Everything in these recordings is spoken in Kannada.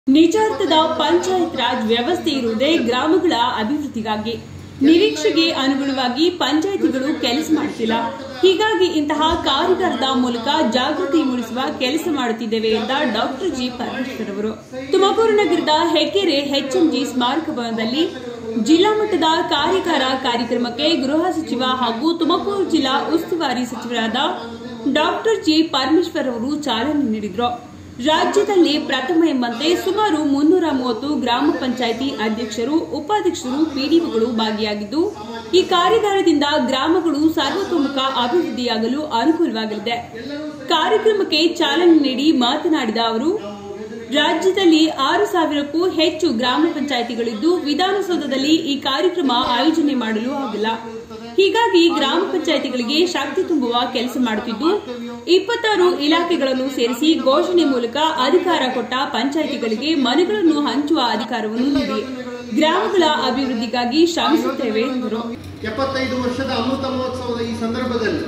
ನಿಜಾರ್ಥದ ಪಂಚಾಯತ್ ರಾಜ್ ವ್ಯವಸ್ಥೆ ಇರುವುದೇ ಗ್ರಾಮಗಳ ಅಭಿವೃದ್ಧಿಗಾಗಿ ನಿರೀಕ್ಷೆಗೆ ಅನುಗುಣವಾಗಿ ಪಂಚಾಯಿತಿಗಳು ಕೆಲಸ ಮಾಡುತ್ತಿಲ್ಲ ಹೀಗಾಗಿ ಇಂತಹ ಕಾರ್ಯಗಾರದ ಮೂಲಕ ಜಾಗೃತಿ ಮೂಡಿಸುವ ಕೆಲಸ ಮಾಡುತ್ತಿದ್ದೇವೆ ಎಂದ ಡಾಕ್ಟರ್ ಜಿ ಪರಮೇಶ್ವರ್ ಅವರು ತುಮಕೂರು ನಗರದ ಹೆಗ್ಗೆರೆ ಎಚ್ಎಂಜಿ ಸ್ಮಾರಕ ಭವನದಲ್ಲಿ ಜಿಲ್ಲಾ ಮಟ್ಟದ ಕಾರ್ಯಗಾರ ಕಾರ್ಯಕ್ರಮಕ್ಕೆ ಗೃಹ ಸಚಿವ ಹಾಗೂ ತುಮಕೂರು ಜಿಲ್ಲಾ ಉಸ್ತುವಾರಿ ಸಚಿವರಾದ ಡಾಕ್ಟರ್ ಜಿ ಪರಮೇಶ್ವರ್ ಅವರು ಚಾಲನೆ ನೀಡಿದರು ರಾಜ್ಯದಲ್ಲಿ ಪ್ರಥಮ ಎಂಬಂತೆ ಸುಮಾರು ಮುನ್ನೂರ ಮೂವತ್ತು ಗ್ರಾಮ ಪಂಚಾಯಿತಿ ಅಧ್ಯಕ್ಷರು ಉಪಾಧ್ಯಕ್ಷರು ಪಿಡಿಒಗಳು ಭಾಗಿಯಾಗಿದ್ದು ಈ ಕಾರ್ಯಾಗಾರದಿಂದ ಗ್ರಾಮಗಳು ಸರ್ವತೋಮುಖ ಅಭಿವೃದ್ಧಿಯಾಗಲು ಅನುಕೂಲವಾಗಲಿದೆ ಕಾರ್ಯಕ್ರಮಕ್ಕೆ ಚಾಲನೆ ನೀಡಿ ಮಾತನಾಡಿದ ಅವರು ರಾಜ್ಯದಲ್ಲಿ ಆರು ಸಾವಿರಕ್ಕೂ ಹೆಚ್ಚು ಗ್ರಾಮ ಪಂಚಾಯಿತಿಗಳಿದ್ದು ವಿಧಾನಸೌಧದಲ್ಲಿ ಈ ಕಾರ್ಯಕ್ರಮ ಆಯೋಜನೆ ಮಾಡಲು ಆಗಿಲ್ಲ ಹೀಗಾಗಿ ಗ್ರಾಮ ಪಂಚಾಯಿತಿಗಳಿಗೆ ಶಕ್ತಿ ತುಂಬುವ ಕೆಲಸ ಮಾಡುತ್ತಿದ್ದು ಇಪ್ಪತ್ತಾರು ಇಲಾಖೆಗಳನ್ನು ಸೇರಿಸಿ ಘೋಷಣೆ ಮೂಲಕ ಅಧಿಕಾರ ಕೊಟ್ಟ ಪಂಚಾಯಿತಿಗಳಿಗೆ ಮನೆಗಳನ್ನು ಹಂಚುವ ಅಧಿಕಾರವನ್ನು ನೀಡಿ ಗ್ರಾಮಗಳ ಅಭಿವೃದ್ಧಿಗಾಗಿ ಶ್ರಮಿಸುತ್ತೇವೆ ಎಂದರು ಎಪ್ಪತ್ತೈದು ವರ್ಷದ ಅಮೃತ ಮಹೋತ್ಸವದ ಈ ಸಂದರ್ಭದಲ್ಲಿ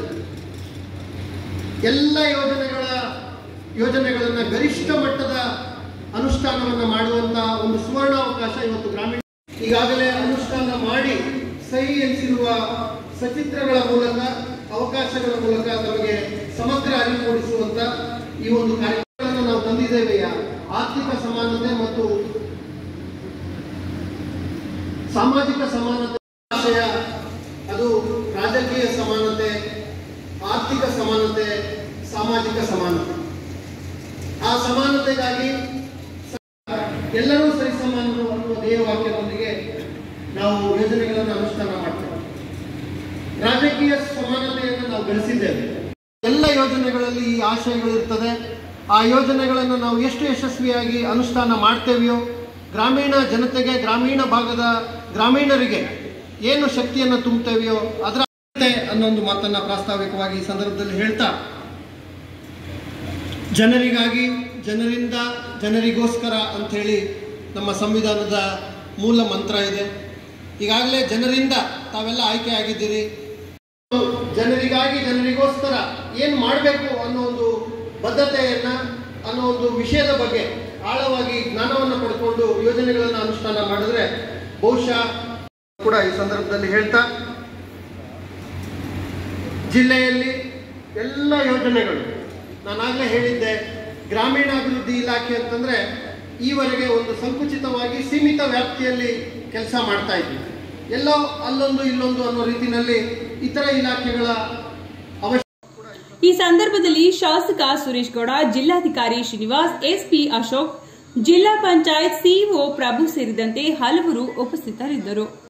ಎಲ್ಲ ಯೋಜನೆಗಳ ಯೋಜನೆಗಳನ್ನ ಗರಿಷ್ಠ ಮಟ್ಟದ ಅನುಷ್ಠಾನವನ್ನು ಮಾಡುವಂತ ಒಂದು ಸುವರ್ಣಾವಕಾಶ ಇವತ್ತು ಗ್ರಾಮೀಣ ಈಗಾಗಲೇ ಅನುಷ್ಠಾನ ಮಾಡಿ ಸಹಿ ಎನಿಸಿರುವ ಸಚಿತ್ರಗಳ ಮೂಲಕ ಅವಕಾಶಗಳ ಮೂಲಕ ನಮಗೆ ಸಮಗ್ರ ಅರಿವು ಮೂಡಿಸುವಂತ ಈ ಒಂದು ಕಾರ್ಯಕ್ರಮಗಳನ್ನು ನಾವು ತಂದಿದ್ದೇವೆಯ ಆರ್ಥಿಕ ಸಮಾನತೆ ಮತ್ತು ಸಾಮಾಜಿಕ ಸಮಾನತೆ ಆಶಯ ಅದು ರಾಜಕೀಯ ಸಮಾನತೆ ಆರ್ಥಿಕ ಸಮಾನತೆ ಸಾಮಾಜಿಕ ಸಮಾನತೆ ಆ ಸಮಾನತೆಗಾಗಿ ಸ- ಎಲ್ಲರೂ ಸರಿಸಮಾನರು ಅನ್ನುವ ಧ್ಯೇಯವಾಕ್ಯದೊಂದಿಗೆ ನಾವು ಯೋಜನೆಗಳನ್ನು ಅನುಷ್ಠಾನ ಮಾಡ್ತೇವೆ ರಾಜಕೀಯ ಸಮಾನತೆಯನ್ನು ನಾವು ಗಳಿಸಿದ್ದೇವೆ ಎಲ್ಲ ಯೋಜನೆಗಳಲ್ಲಿ ಈ ಆಶಯಗಳು ಇರ್ತದೆ ಆ ಯೋಜನೆಗಳನ್ನು ನಾವು ಎಷ್ಟು ಯಶಸ್ವಿಯಾಗಿ ಅನುಷ್ಠಾನ ಮಾಡ್ತೇವೆಯೋ ಗ್ರಾಮೀಣ ಜನತೆಗೆ ಗ್ರಾಮೀಣ ಭಾಗದ ಗ್ರಾಮೀಣರಿಗೆ ಏನು ಶಕ್ತಿಯನ್ನು ತುಂಬುತ್ತೇವೆಯೋ ಅದರ ಅನ್ನೋ ಒಂದು ಮಾತನ್ನ ಪ್ರಾಸ್ತಾವಿಕವಾಗಿ ಈ ಸಂದರ್ಭದಲ್ಲಿ ಹೇಳ್ತಾ ಜನರಿಗಾಗಿ ಜನರಿಂದ ಜನರಿಗೋಸ್ಕರ ಅಂಥೇಳಿ ನಮ್ಮ ಸಂವಿಧಾನದ ಮೂಲ ಮಂತ್ರ ಇದೆ ಈಗಾಗಲೇ ಜನರಿಂದ ತಾವೆಲ್ಲ ಆಯ್ಕೆ ಆಗಿದ್ದೀರಿ ಜನರಿಗಾಗಿ ಜನರಿಗೋಸ್ಕರ ಏನು ಮಾಡಬೇಕು ಅನ್ನೋ ಒಂದು ಬದ್ಧತೆಯನ್ನ ಅನ್ನೋ ಒಂದು ವಿಷಯದ ಬಗ್ಗೆ ಆಳವಾಗಿ ಜ್ಞಾನವನ್ನು ಪಡ್ಕೊಂಡು ಯೋಜನೆಗಳನ್ನು ಅನುಷ್ಠಾನ ಮಾಡಿದ್ರೆ ಬಹುಶಃ ಕೂಡ ಈ ಸಂದರ್ಭದಲ್ಲಿ ಹೇಳ್ತಾ ಜಿಲ್ಲೆಯಲ್ಲಿ ಎಲ್ಲ ಯೋಜನೆಗಳು ನಾನಾಗಲೇ ಹೇಳಿದ್ದೆ ಗ್ರಾಮೀಣಾಭಿವೃದ್ಧಿ ಇಲಾಖೆ ಅಂತಂದ್ರೆ ಈವರೆಗೆ ಒಂದು ಸಂಕುಚಿತವಾಗಿ ಸೀಮಿತ ವ್ಯಾಪ್ತಿಯಲ್ಲಿ ಕೆಲಸ ಮಾಡ್ತಾ ಇದ್ವಿ ಎಲ್ಲೋ ಅಲ್ಲೊಂದು ಇಲ್ಲೊಂದು ಅನ್ನೋ ರೀತಿಯಲ್ಲಿ ಇತರ ಇಲಾಖೆಗಳ ಅವಶ್ಯ ಈ ಸಂದರ್ಭದಲ್ಲಿ ಶಾಸಕ ಸುರೇಶ್ ಗೌಡ ಜಿಲ್ಲಾಧಿಕಾರಿ ಶ್ರೀನಿವಾಸ್ ಎಸ್ಪಿ ಅಶೋಕ್ ಜಿಲ್ಲಾ ಪಂಚಾಯತ್ ಸಿಇಒ ಪ್ರಭು ಸೇರಿದಂತೆ ಹಲವರು ಉಪಸ್ಥಿತರಿದ್ದರು